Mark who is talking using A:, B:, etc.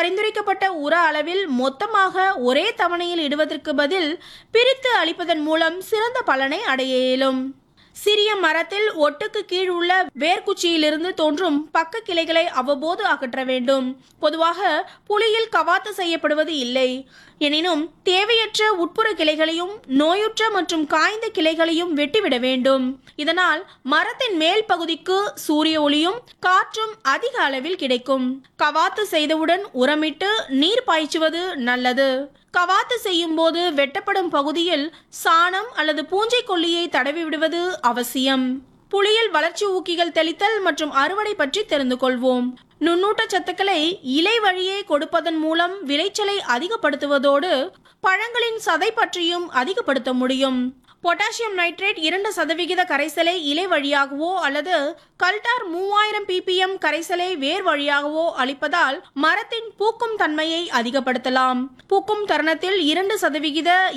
A: பரிந்துரைக்கப்பட்ட உர அளவில் மொத்தமாக ஒரே தவணையில் இடுவதற்கு பதில் பிரித்து அளிப்பதன் மூலம் சிறந்த பலனை அடைய இயலும் சிறிய மரத்தில் ஒட்டுக்கு கீழ் உள்ள வேர்க்குச்சியிலிருந்து தோன்றும் பக்க கிளைகளை அவ்வப்போது அகற்ற வேண்டும் பொதுவாக புளியில் கவாத்து செய்யப்படுவது இல்லை எனினும் தேவையற்ற உட்புற கிளைகளையும் நோயுற்ற மற்றும் காய்ந்த கிளைகளையும் வெட்டிவிட வேண்டும் இதனால் மரத்தின் மேல் பகுதிக்கு சூரிய ஒளியும் காற்றும் அதிக அளவில் கிடைக்கும் கவாத்து செய்தவுடன் உரமிட்டு நீர் பாய்ச்சுவது நல்லது கவாத்து செய்யும் போது வெட்டப்படும் பகுதியில் சாணம் அல்லது பூஞ்சை கொல்லியை தடவி விடுவது அவசியம் புளியில் வளர்ச்சி ஊக்கிகள் தெளித்தல் மற்றும் அறுவடை பற்றி தெரிந்து கொள்வோம் நுண்ணூட்ட சத்துக்களை இலை வழியே கொடுப்பதன் மூலம் விளைச்சலை அதிகப்படுத்துவதோடு பழங்களின் சதை பற்றியும் அதிகப்படுத்த முடியும் பொட்டாசியம் நைட்ரேட் இரண்டு சதவிகித கரைசலை இலை வழியாகவோ அல்லது கல்டார் மூவாயிரம் ppm கரைசலை வேர் வழியாகவோ அளிப்பதால் மரத்தின் பூக்கும் தன்மையை அதிகப்படுத்தலாம் பூக்கும் தருணத்தில் இரண்டு சதவிகித